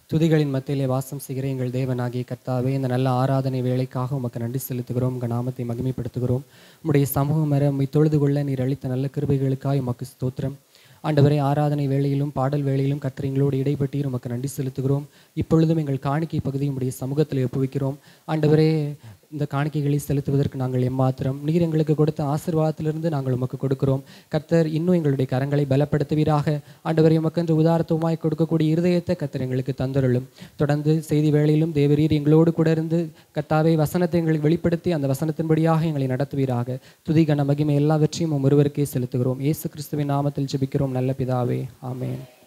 துதிகளின் மத்தியிலே வாசம் செய்கிற எங்கள் தேவனாகிய கர்த்தாவே இந்த நல்ல ஆராதனை வேலைக்காக உமக்கு நன்றி செலுத்துகிறோம் உங்கள் நாமத்தை மகிமைப்படுத்துகிறோம் உம்முடைய சமூகம் வர உம்மை தொழுது கொள்ள நீர் அளித்த நல்ல கிருபைகளுக்காய் உமக்கு ஸ்தோத்திரம் ஆண்டவரே ஆராதனை வேளையிலும் பாடல் வேளையிலும் கத்திரங்களோடு இடைப்பட்டீர் உமக்கு நன்றி செலுத்துகிறோம் இப்பொழுதும் எங்கள் காணிக்கை பகுதியை உடைய சமூகத்தில் ஒப்புவிக்கிறோம் ஆண்டவரே இந்த காணிக்கைகளை செலுத்துவதற்கு நாங்கள் எம்மாத்திரம் நீர் எங்களுக்கு கொடுத்த ஆசீர்வாதத்திலிருந்து நாங்கள் உமக்கு கொடுக்கிறோம் கர்த்தர் இன்னும் எங்களுடைய கரங்களை பலப்படுத்துவீராக ஆண்டவரை உமக்கென்று உதாரத்துவமாய் கொடுக்கக்கூடிய இருதயத்தை கர்த்தர் எங்களுக்கு தந்தருளும் தொடர்ந்து செய்தி வேளையிலும் தேவரீர் எங்களோடு கூட இருந்து கர்த்தாவை வசனத்தை எங்களுக்கு வெளிப்படுத்தி அந்த வசனத்தின்படியாக எங்களை நடத்துவீராக துதி கன மகிமை எல்லாவற்றையும் உம் ஒருவருக்கே செலுத்துகிறோம் இயேசு கிறிஸ்துவின் நாமத்தில் ஜெபிக்கிறோம் நல்ல பிதாவே ஆமென்